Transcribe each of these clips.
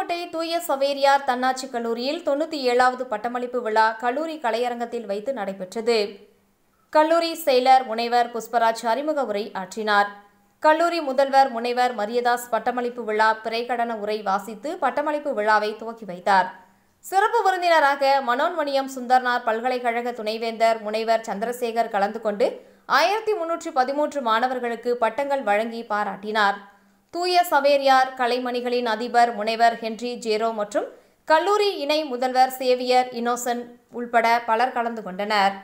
புதுக்கோட்டை தூய சவேரியார் தன்னாட்சி கல்லூரியில் தொண்ணூற்றி ஏழாவது பட்டமளிப்பு விழா கல்லூரி கலையரங்கத்தில் வைத்து நடைபெற்றது கல்லூரி செயலர் முனைவர் புஷ்பராஜ் அறிமுக உரை ஆற்றினார் கல்லூரி முதல்வர் முனைவர் மரியதாஸ் பட்டமளிப்பு விழா பிறைக்கடன உரை வாசித்து பட்டமளிப்பு விழாவை துவக்கி வைத்தார் சிறப்பு விருந்தினராக மனோன்மணியம் சுந்தர்னார் பல்கலைக்கழக துணைவேந்தர் முனைவர் சந்திரசேகர் கலந்து கொண்டு ஆயிரத்தி முன்னூற்றி பதிமூன்று மாணவர்களுக்கு பட்டங்கள் வழங்கி பாராட்டினார் தூய சவேரியார் கலைமணிகளின் அதிபர் முனைவர் ஹென்றி ஜேரோ மற்றும் கல்லூரி இணை முதல்வர் சேவியர் இன்னோசன்ட் உள்பட பலர் கலந்து கொண்டனர்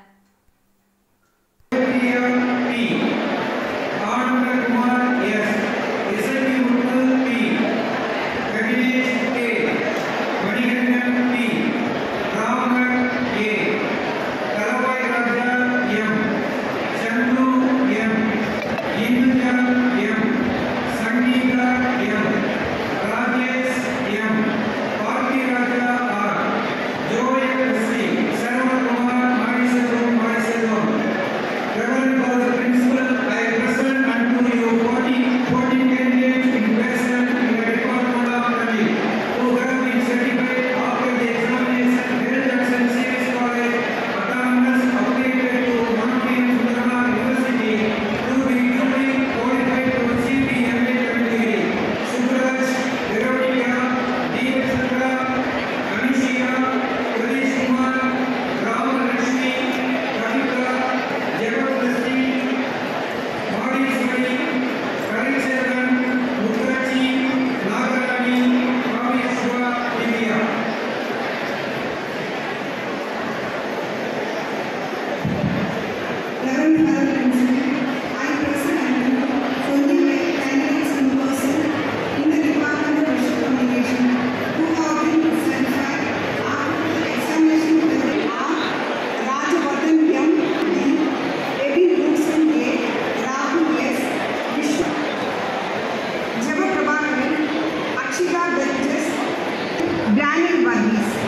Reverend Father Principal, I present unto you forty, forty candidates in person in the Department of Study who have been certified after the examination held at St. James College, autonomous affiliated to Monastier Sundaranath University to be duly qualified to receive the MA degree. Subraj, Veronica, D. Chandra, Anisha, Pradesh Kumar, Rama Lakshmi, Kavita, Jagat Dasti, Maheshwari, Karincheran, Mukherjee, Nagarani, Kaveshwa, India. Reverend Father Principal, I present unto you forty-eight candidates in person in the Department of Visual Communication who have been certified after the examination method are Rajavardhan M. D. Eddie Woodson A. Rahul S. Vishwa Java Prabhakaran, Akshita Burgess, Daniel Varghese.